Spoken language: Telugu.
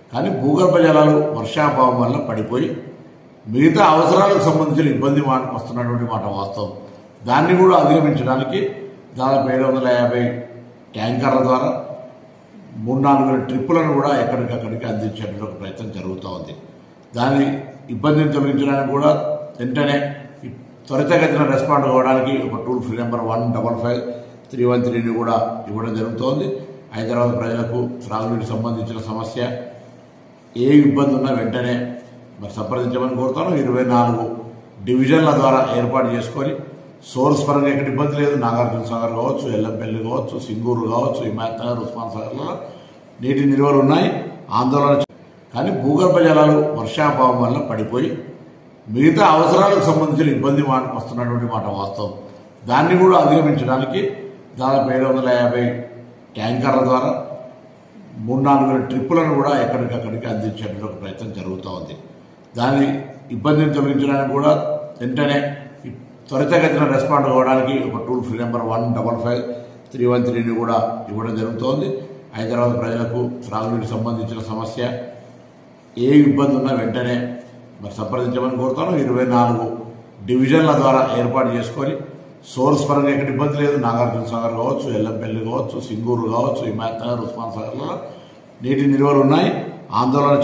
కానీ భూగర్భ జలాలు వర్షాభావం వల్ల పడిపోయి మిగతా అవసరాలకు సంబంధించిన ఇబ్బంది మా- వస్తున్నటువంటి మాట వాస్తవం దాన్ని కూడా అధిగమించడానికి దాదాపు ఏడు వందల యాభై ట్యాంకర్ల ద్వారా మూడు నాలుగు వేల ట్రిప్పులను కూడా ఎక్కడికక్కడికి అందించేటువంటి ఒక ప్రయత్నం జరుగుతూ ఉంది దాని ఇబ్బందిని తొలగించడానికి కూడా వెంటనే ఈ త్వరితగతిన రెస్పాండ్ అవ్వడానికి ఒక toll free number one double five three one త్రీని కూడా ఇవ్వడం జరుగుతోంది హైదరాబాద్ ప్రజలకు త్రాగునీటికి సంబంధించిన సమస్య ఏ ఇబ్బంది ఉన్నా వెంటనే మరి సంప్రదించమని కోరుతాను ఇరవై నాలుగు డివిజన్ల ద్వారా ఏర్పాటు చేసుకొని సోర్స్ పరంగా ఎక్కడ ఇబ్బంది లేదు నాగార్జున సాగర్ కావచ్చు ఎల్లంపల్లి కావచ్చు సింగూరు కావచ్చు హిమాయత్ నగర్ ఉస్మాన్ సాగర్లో నీటి నిల్వలు ఉన్నాయి ఆందోళన చే- కానీ భూగర్భ జలాలు వర్షాభావం వల్ల పడిపోయి మిగతా అవసరాలకు సంబంధించిన ఇబ్బంది మా- వస్తున్నటువంటి మాట వాస్తవం దాన్ని కూడా అధిగమించడానికి దాదాపు ఏడు వందల యాభై ట్యాంకర్ల ద్వారా మూడు నాలుగు వేల ట్రిప్పులను కూడా ఎక్కడికక్కడికి అందించేటువంటి ఒక ప్రయత్నం జరుగుతూ ఉంది దాని ఇబ్బందిని తొలగించడానికి కూడా వెంటనే ఈ త్వరితగతిన రెస్పాండ్ అవ్వడానికి ఒక toll free number one double five three one త్రీని కూడా ఇవ్వడం జరుగుతోంది హైదరాబాద్ ప్రజలకు త్రాగునీటికి సంబంధించిన సమస్య ఏ ఇబ్బంది ఉన్నా వెంటనే మరి సంప్రదించమని కోరుతాను ఇరవై నాలుగు డివిజన్ల ద్వారా ఏర్పాటు చేసుకొని సోర్స్ పరంగా ఎక్కడ ఇబ్బంది లేదు నాగార్జున సాగర్ కావచ్చు ఎల్లంపల్లి కావచ్చు సింగూరు కావచ్చు హిమాయత్ నగర్ ఉస్మాన్ సాగర్లో నీటి నిల్వలు ఉన్నాయి ఆందోళన